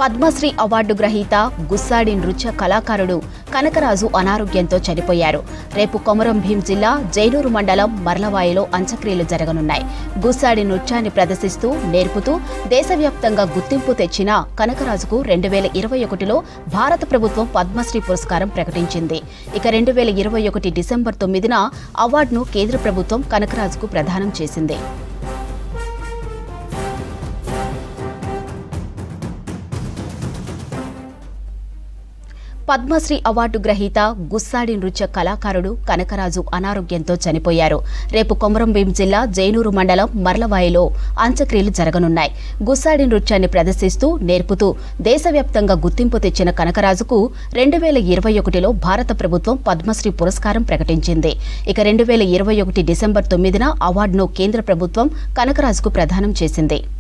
Padmashri award గ్రహీత గుస్సాడి నృత్య కళాకారుడు కనకరాజు అనారోగ్యంతో చనిపోయారు రేపు కొమరం భీం జిల్లా జైనూరు మండలం మర్లవాయిలో అంత్యక్రియలు జరగనున్నాయి గుస్సాడి నృత్యాన్ని ప్రదర్శిస్తూ నేర్పుతూ దేశవ్యాప్తంగా గుర్తింపు తెచ్చిన కనకరాజుకు రెండు వేల ఇరవై ఒకటిలో భారత ప్రభుత్వం పద్మశ్రీ పురస్కారం ప్రకటించింది ఇక రెండు వేల ఇరవై ఒకటి డిసెంబర్ తొమ్మిదిన అవార్డును కేంద్ర ప్రభుత్వం కనకరాజుకు ప్రదానం చేసింది పద్మశ్రీ అవార్డు గ్రహీత గుస్సాడి నృత్య కళాకారుడు కనకరాజు అనారోగ్యంతో చనిపోయారు రేపు కొమరంభీం జిల్లా జైనూరు మండలం మర్లవాయిలో అంత్యక్రియలు జరగనున్నాయి గుస్సాడి నృత్యాన్ని ప్రదర్శిస్తూ నేర్పుతూ దేశవ్యాప్తంగా గుర్తింపు తెచ్చిన కనకరాజుకు రెండు వేల ఇరవై ఒకటిలో భారత ప్రభుత్వం పద్మశ్రీ పురస్కారం ప్రకటించింది ఇక రెండు వేల ఇరవై ఒకటి డిసెంబర్ తొమ్మిదిన అవార్డును కేంద్ర ప్రభుత్వం కనకరాజుకు ప్రదానం చేసింది